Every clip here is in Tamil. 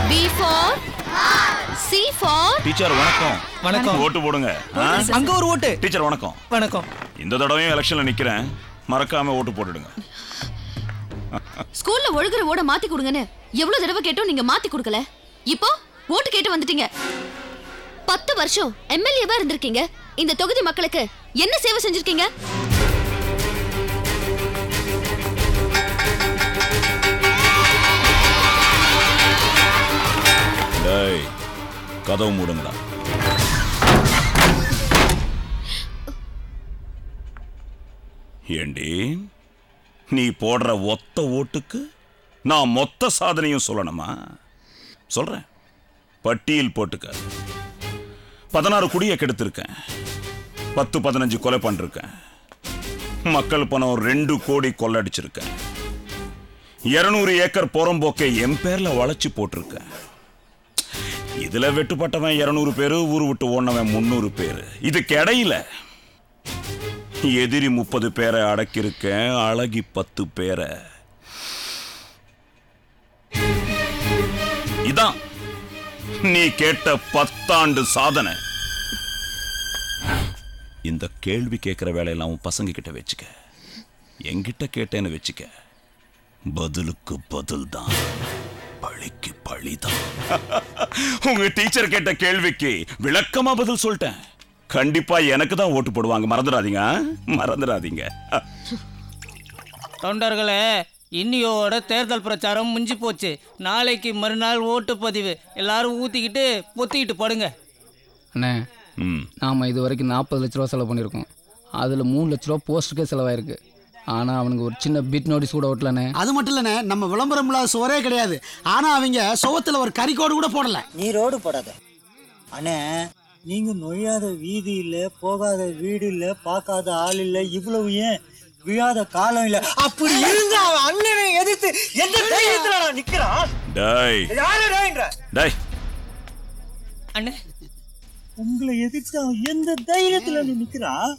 B for C for teacher வணக்கம் வணக்கம் ஓட்டு போடுங்க ஆ? அங்க ஒரு ஓட்டு டீச்சர் வணக்கம் வணக்கம் இந்த தடவையும் எலெக்ஷன்ல நிக்கிறேன் மறக்காம ஓட்டு போட்டுடுங்க ஸ்கூல்ல ஒழுகுற ஓட மாத்தி கொடுங்கன்னு எவ்வளவு தடவை கேட்டோம் நீங்க மாத்தி கொடுக்கல இப்போ ஓட்டு கேட்டு வந்துட்டீங்க பத்து வருஷம் எம்எல்ஏவா இருந்திருக்கீங்க இந்த தொகுதி மக்களுக்கு என்ன சேவை செஞ்சிருக்கீங்க டேய் கதவு மூடுங்கடா ஏண்டி நீ போடுற ஒத்த ஓட்டுக்கு நான் மொத்த சாதனையும் சொல்லணுமா சொல்றேன் பட்டியல் போட்டுக்க பதினாறு குடியை கெடுத்திருக்கேன் பத்து பதினஞ்சு கொலை பண்ணிருக்கேன் மக்கள் பணம் ரெண்டு கோடி கொள்ளடிச்சிருக்கேன் இருநூறு ஏக்கர் புறம்போக்கை என் பேர்ல வளைச்சு போட்டிருக்கேன் இதுல வெட்டுப்பட்டவன் இருநூறு பேரு ஊரு விட்டு ஓடினவன் முன்னூறு பேரு இதுக்கு இடையில எதிரி முப்பது பேரை அடக்கியிருக்கேன் அழகி பத்து பேரை இதான் நீ கேட்ட பத்தாண்டு சாதனை இந்த கேள்வி கேட்கிற வேலையெல்லாம் உன் பசங்க கிட்ட வச்சுக்க என்கிட்ட கேட்டேன்னு வச்சுக்க பதிலுக்கு பதில் தான் பழிக்கு பழிதான் உங்க டீச்சர் கேட்ட கேள்விக்கு விளக்கமா பதில் சொல்லிட்டேன் கண்டிப்பா எனக்கு தான் ஓட்டு போடுவாங்க மறந்துடாதீங்க ஆ? மறந்துடாதீங்க தொண்டர்களே இன்னியோட தேர்தல் பிரச்சாரம் முடிஞ்சு போச்சு நாளைக்கு மறுநாள் ஓட்டு பதிவு எல்லாரும் ஊத்திக்கிட்டு பொத்திக்கிட்டு படுங்க அண்ணே ம் நாம் இது வரைக்கும் நாற்பது லட்ச ரூபா செலவு பண்ணியிருக்கோம் அதில் மூணு லட்ச ரூபா போஸ்ட்டுக்கே செலவாயிருக்கு ஆனால் அவனுக்கு ஒரு சின்ன பிட் நோட்டீஸ் கூட ஓட்டலண்ணே அது மட்டும் இல்லைண்ணே நம்ம விளம்பரம் இல்லாத சுவரே கிடையாது ஆனா அவங்க சுவத்துல ஒரு கறிக்கோடு கூட போடல நீ ரோடு போடாத அண்ணே நீங்க நொய்யாத வீதி இல்ல போகாத வீடு இல்ல பார்க்காத ஆள் இல்ல இவ்வளவு ஏன் விழாத காலம் இல்ல அப்படி இருந்தா அவன் அண்ணனை எதிர்த்து எந்த தைரியத்துல நான் நிக்கிறான் டேய் யாருடான்ற டேய் அண்ணே உங்களை எதிர்த்து அவன் எந்த தைரியத்துல நீ நிக்கிறான்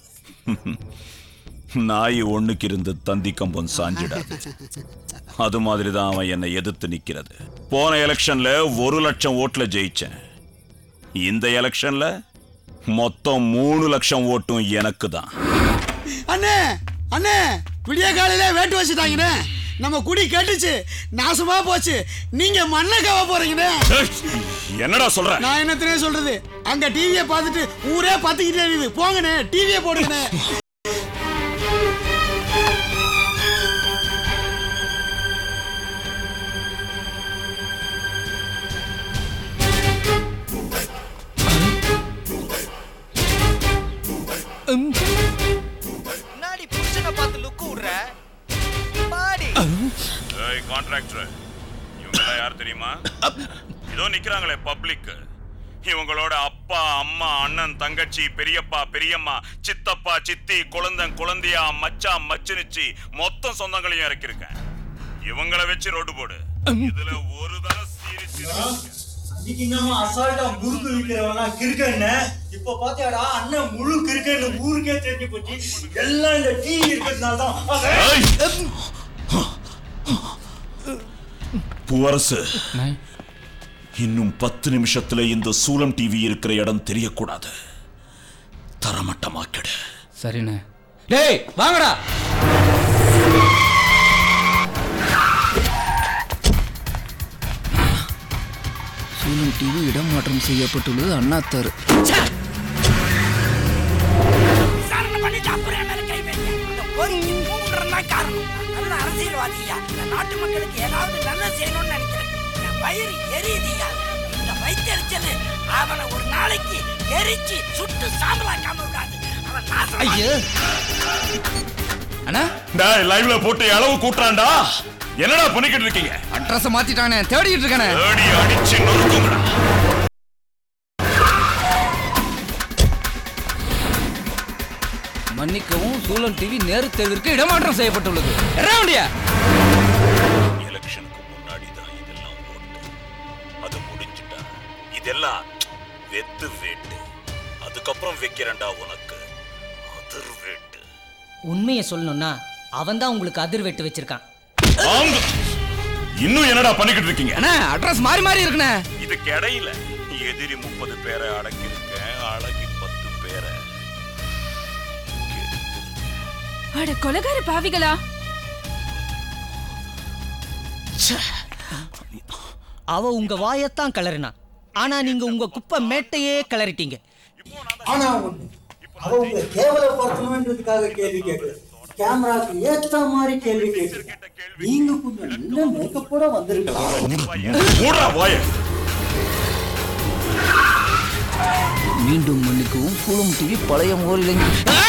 நாய் ஒண்ணுக்கு இருந்து தந்தி கம்பம் சாஞ்சிடாது அது மாதிரி தான் அவன் என்னை எதிர்த்து நிக்கிறது போன எலெக்ஷன்ல ஒரு லட்சம் ஓட்டுல ஜெயிச்சேன் இந்த எலெக்ஷன்ல மொத்தம் மூணு லட்சம் ஓட்டும் எனக்கு தான் அண்ணே அண்ணே விடிய காலையில வேட்டு வச்சுட்டாங்கண்ணே நம்ம குடி கட்டுச்சு நாசமா போச்சு நீங்க மண்ணை கவ போறீங்கண்ணே என்னடா சொல்ற நான் என்னத்தனே சொல்றது அங்க டிவியை பார்த்துட்டு ஊரே பார்த்துக்கிட்டே இருக்குது போங்கண்ணே டிவியை போடுங்கண்ணே முன்னாடி புருஷனை பார்த்து லுக்கு விடுற பாடி ஏய் கான்ட்ராக்டர் இவங்கெல்லாம் யார் தெரியுமா இதோ நிக்கிறாங்களே பப்ளிக் இவங்களோட அப்பா அம்மா அண்ணன் தங்கச்சி பெரியப்பா பெரியம்மா சித்தப்பா சித்தி குழந்தன் குழந்தையா மச்சான் மச்சினிச்சி மொத்தம் சொந்தங்களையும் இறக்கிருக்கேன் இவங்கள வச்சு ரோடு போடு இதுல ஒரு தடவை சீரிச்சு அன்னைக்கு நம்ம அசால்ட்டா முறுக்கு விற்கிறவனா கிறுக்கன்னு இப்ப பாத்தியாடா அண்ணன் முழு கிறுக்கன்னு ஊருக்கே தெரிஞ்சு போச்சு எல்லாம் இந்த டிவி இருக்கிறதுனால தான் பூவரசு இன்னும் பத்து நிமிஷத்துல இந்த சூலம் டிவி இருக்கிற இடம் தெரியக்கூடாது தரமட்டமாக்கிடு சரிண்ணே டேய் வாங்கடா சூலம் டிவி இடமாற்றம் செய்யப்பட்டுள்ளது அண்ணாத்தாரு விசாரணை பண்ணி சாப்பிடுற மேல கை வைக்க இந்த கோரிக்கை மூன்றா காரணம் நல்ல அரசியல்வாதியா இந்த நாட்டு மக்களுக்கு ஏதாவது நல்ல செய்யணும்னு நினைக்கிறேன் என் வயிறு எரியுதியா இந்த வயிற்றெரிச்சல் அவனை ஒரு நாளைக்கு எரிச்சு சுட்டு சாம்பலாக்காம விடாது அவன் நாசம் ஐயோ அண்ணா டேய் லைவ்ல போட்டு அளவு கூட்டுறான்டா என்னடா பண்ணிக்கிட்டு இருக்கீங்க அட்ரஸை மாத்திட்டானே தேடிக்கிட்டு இருக்கானே ஏடி அடிச்சு நொறுக்குங்கடா மன்னிக்கவும் சூலம் டிவி நேரு தேர்விற்கு இடமாற்றம் செய்யப்பட்டுள்ளது எறாவண்டியா எலெக்ஷனுக்கு முன்னாடி தான் இதெல்லாம் ஓட்டு அது முடிஞ்சுட்டா இதெல்லாம் வெத்து வேட்டு அதுக்கப்புறம் வைக்கிறேன்டா உனக்கு அதிர் வேட்டு உண்மையை சொல்லணும்னா அவன் தான் உங்களுக்கு அதிர் வெட்டு வச்சிருக்கான் ஆங்க இன்னும் என்னடா பண்ணிக்கிட்டு இருக்கீங்க அண்ணா அட்ரஸ் மாறி மாறி இருக்குண்ணே இதுக்கு இடையில எதிரி முப்பது பேரை அடக்கியிருக்கேன் அடக்கி பத்து பேரை அட கொலகார பாவிகளா அவ உங்க வாயத்தான் கிளறினா ஆனா நீங்க உங்க குப்பை மேட்டையே கிளறிட்டீங்க ஆனா ஒண்ணு அவ உங்க கேவலப்படுத்தணுன்றதுக்காக கேள்வி கேட்கல கேமராக்கு ஏத்த மாதிரி கேள்வி கேட்கல நீங்க கொஞ்சம் நல்ல மேக்கப்போட வந்திருக்கலாம் மூடா வாய மீண்டும் மன்னிக்கவும் குளம் டிவி பழைய முகரில்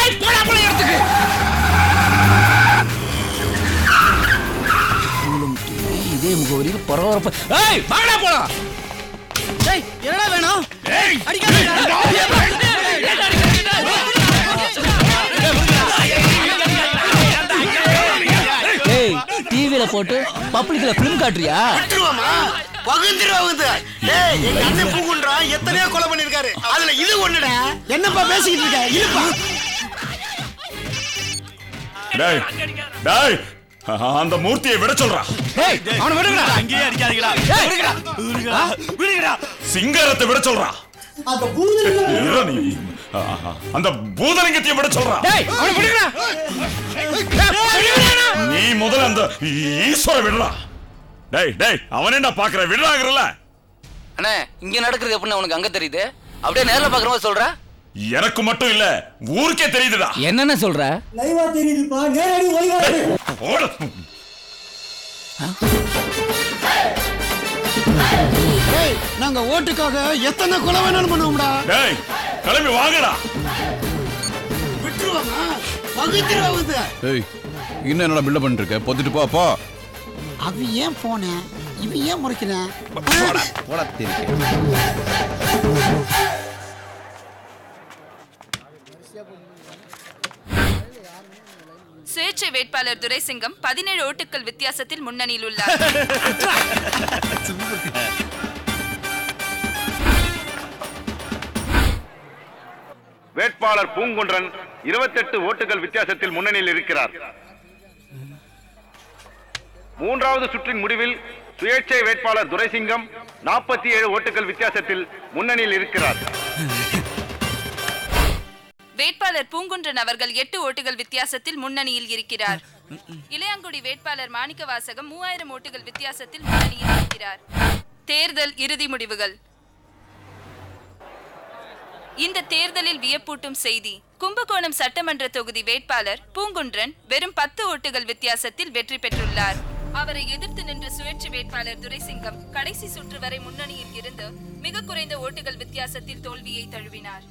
குளம் டிவி இதே முகவரியில் பரபரப்பு ஏய் வாங்கடா போலாம் டேய் என்னடா வேணும் ஏய் டிவியில போட்டு பப்ளிக்ல ஃபிலிம் காட்டுறியா விட்டுருவாமா பகுந்துருவா வந்து டேய் எங்க அண்ணன் பூங்குன்றான் எத்தனையோ கொலை பண்ணிருக்காரு அதுல இது ஒண்ணுடா என்னப்பா பேசிக்கிட்டு இருக்க இருப்பா டேய் டேய் அந்த மூர்த்தியை விட சொல்றா ஏய் அவனை விடுங்கடா அங்கேயே அடிக்காதீங்களா சிங்காரத்தை விட சொல்றா அந்த பூதலிங்க இரு நீ. ஆ, ஆ, அந்த பூதலிங்கத்தையும் விட சொல்றா ஏய் அவனை விடுங்கடா நீ முதல்ல அந்த ஈஸ்வர விடுறா டேய் டேய் அவனே நான் பாக்குற விடுறாங்கறல அண்ணே இங்க நடக்கிறது எப்படின்னு உனக்கு அங்க தெரியுது அப்படியே நேர்ல பாக்குற மாதிரி சொல்ற எனக்கு மட்டும் இல்ல ஊருக்கே தெரியுதுடா என்னென்ன சொல்ற லைவா தெரியுதுப்பா நேரடி ஒளிவாரு ஓட டேய் நாங்க ஓட்டுக்காக எத்தனை கொலை வேணாலும் பண்ணுவோம்டா டேய் கிளம்பி வாங்கடா விட்டுருவாமா பகுந்துருவா வந்து ஏய் இன்னும் என்னடா பில்டப் பண்ணிட்டு இருக்க பொத்திட்டு போ போ அவன் ஏன் போனேன் இவன் ஏன் முறைக்கிறேன் போடா தெரிக்க சுயேட்சை வேட்பாளர் துரைசிங்கம் பதினேழு ஓட்டுக்கள் வித்தியாசத்தில் முன்னணியில் உள்ளார் வேட்பாளர் பூங்குன்றன் இருபத்தெட்டு ஓட்டுகள் வித்தியாசத்தில் முன்னணியில் இருக்கிறார் மூன்றாவது சுற்றின் முடிவில் சுயேட்சை வேட்பாளர் துரைசிங்கம் நாற்பத்தி ஏழு ஓட்டுகள் வித்தியாசத்தில் முன்னணியில் இருக்கிறார் வேட்பாளர் பூங்குன்றன் அவர்கள் எட்டு ஓட்டுகள் வித்தியாசத்தில் முன்னணியில் இருக்கிறார் இளையாங்குடி வேட்பாளர் மாணிக்க வாசகம் மூவாயிரம் ஓட்டுகள் வித்தியாசத்தில் முன்னணியில் இருக்கிறார் தேர்தல் இறுதி முடிவுகள் இந்த தேர்தலில் வியப்பூட்டும் செய்தி கும்பகோணம் சட்டமன்ற தொகுதி வேட்பாளர் பூங்குன்றன் வெறும் பத்து ஓட்டுகள் வித்தியாசத்தில் வெற்றி பெற்றுள்ளார் அவரை எதிர்த்து நின்ற சுயேட்சை வேட்பாளர் துரைசிங்கம் கடைசி சுற்று வரை முன்னணியில் இருந்து மிக குறைந்த ஓட்டுகள் வித்தியாசத்தில் தோல்வியை தழுவினார்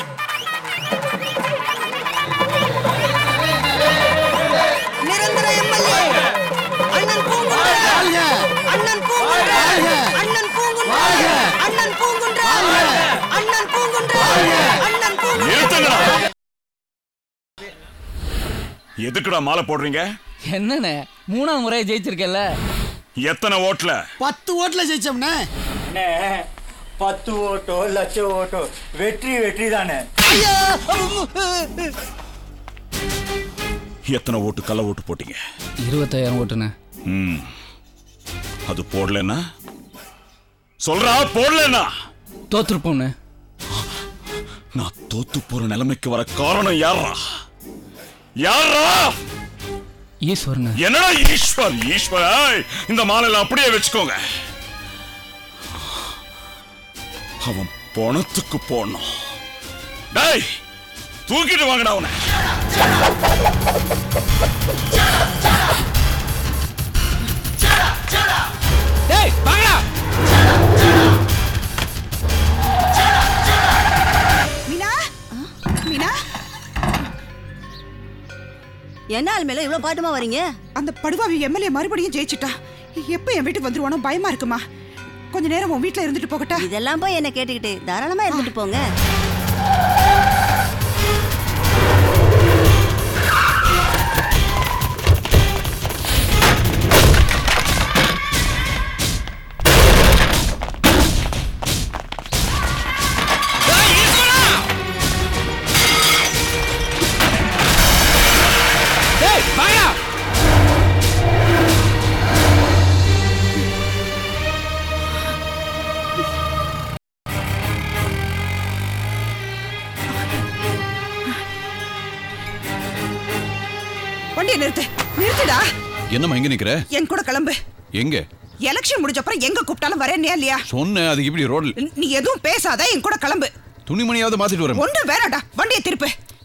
நிரந்தர எம்எல்ஏ அண்ணன் பூங்குன்றன் அண்ணன் பூங்குன்றன் அண்ணன் பூங்குன்றன் அண்ணன் பூங்குன்றன் அண்ணன் பூங்குன்றன் அண்ணன் பூங்குன்றன் நிறுத்துங்கடா எதுக்குடா மாலை போடுறீங்க என்னண்ணே மூணாம் முறையை ஜெயிச்சிருக்கேல்ல எத்தனை ஓட்டுல பத்து ஓட்டுல ஜெயிச்சோம்னே அண்ணே பத்து ஓட்டோ லட்சம் ஓட்டோ வெற்றி வெற்றி தானே எத்தனை ஓட்டு கள்ள ஓட்டு போட்டீங்க இருபத்தாயிரம் ஓட்டுண்ணே ம் அது போடலன்னா சொல்றா போடலன்னா தோத்துருப்போண்ணே நான் தோத்து போற நிலைமைக்கு வர காரணம் யாரா யாரா ஈஸ்வரண்ணே என்னடா ஈஸ்வர் ஈஸ்வர் ஏய், இந்த மாலையில அப்படியே வச்சுக்கோங்க அவன் பணத்துக்கு போடணும் டேய் தூக்கிட்டு வாங்கடா அவனை டேய் வாங்கடா மீனா மீனா என்ன ஆள் மேல இவ்வளவு பாட்டுமா வரீங்க அந்த படுவாவி எம்எல்ஏ மறுபடியும் ஜெயிச்சிட்டா எப்ப என் வீட்டுக்கு வந்துருவானோ பயமா இருக்குமா கொஞ்ச நேரம் உன் வீட்ல இருந்துட்டு போகட்டா இதெல்லாம் போய் என்ன கேட்டுக்கிட்டு தாராளமா இருந்துட்டு போங்க டேய் வாங்கடா வண்டியை நிறுத்து நிறுத்துடா என்னம்மா எங்க நிக்கிற என் கூட கிளம்பு எங்க எலெக்ஷன் முடிஞ்ச அப்புறம் எங்க கூப்பிட்டாலும் வரேன்யா இல்லையா சொன்னேன் அதுக்கு இப்படி ரோட்ல நீ எதுவும் பேசாத என் கூட கிளம்பு துணிமணியாவது மாத்திட்டு வரேன் ஒன்றும் வேணாடா வண்டியை திருப்பு